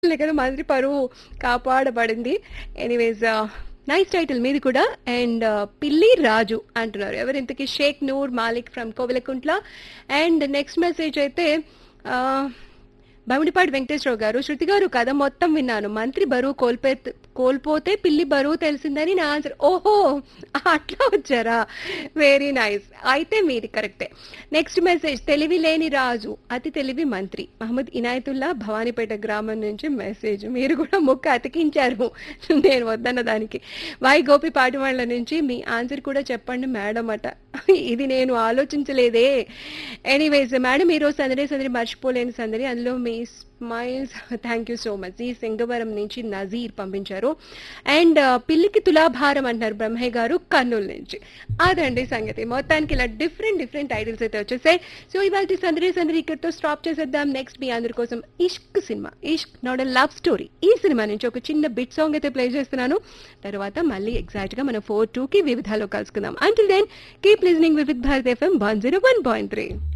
కదా మంత్రి పరువు కాపాడబడింది ఎనీవేస్ నైస్ టైటిల్ మీది కూడా అండ్ పిల్లి రాజు అంటున్నారు ఎవరింతకి Shaik Noor Malik from Kovilakuntla and next message అయితే ఆ, బమిడిపాటి వెంకటేశ్వరరావు గారు శృతి గారు కథ మొత్తం విన్నాను మంత్రి బరువు కోల్పే కోల్పోతే పిల్లి బరువు తెలిసిందని నా ఆన్సర్ ఓహో అట్లా వచ్చారా వెరీ నైస్ అయితే మీది కరెక్టే నెక్స్ట్ మెసేజ్ తెలివి లేని రాజు అతి తెలివి మంత్రి మహమ్మద్ ఇనాయతుల్లా భవానీపేట గ్రామం నుంచి మెసేజ్ మీరు కూడా ముక్క అతికించారు నేను వద్దన్న దానికి వై గోపి పాటివాళ్ళ నుంచి మీ ఆన్సర్ కూడా చెప్పండి మేడం అట ఇది నేను ఆలోచించలేదే ఎనీవేస్ మేడం ఈరోజు సందడి సందడి మర్చిపోలేని సందడి అందులో మీ smiles thank you so much ఈ సింగవరం నుంచి నజీర్ పంపించారు అండ్ పిల్లికి తులాభారం అంటున్నారు బ్రహ్మయ్య గారు కర్నూలు నుంచి అదండి సంగతి మొత్తానికి ఇలా డిఫరెంట్ డిఫరెంట్ టైటిల్స్ అయితే వచ్చేసాయి సో ఇవాళ సందడి సందడి ఇక్కడితో స్టాప్ చేసేద్దాం నెక్స్ట్ మీ అందరి కోసం Ishq cinema Ishq not love story ఈ సినిమా నుంచి ఒక చిన్న బిట్ సాంగ్ అయితే ప్లే చేస్తున్నాను తర్వాత మళ్ళీ ఎగ్జాక్ట్ గా మనం ఫోర్ టూ కి వివిధాలో కలుసుకుందాం until then keep listening Vividh Bharat FM one zero one point three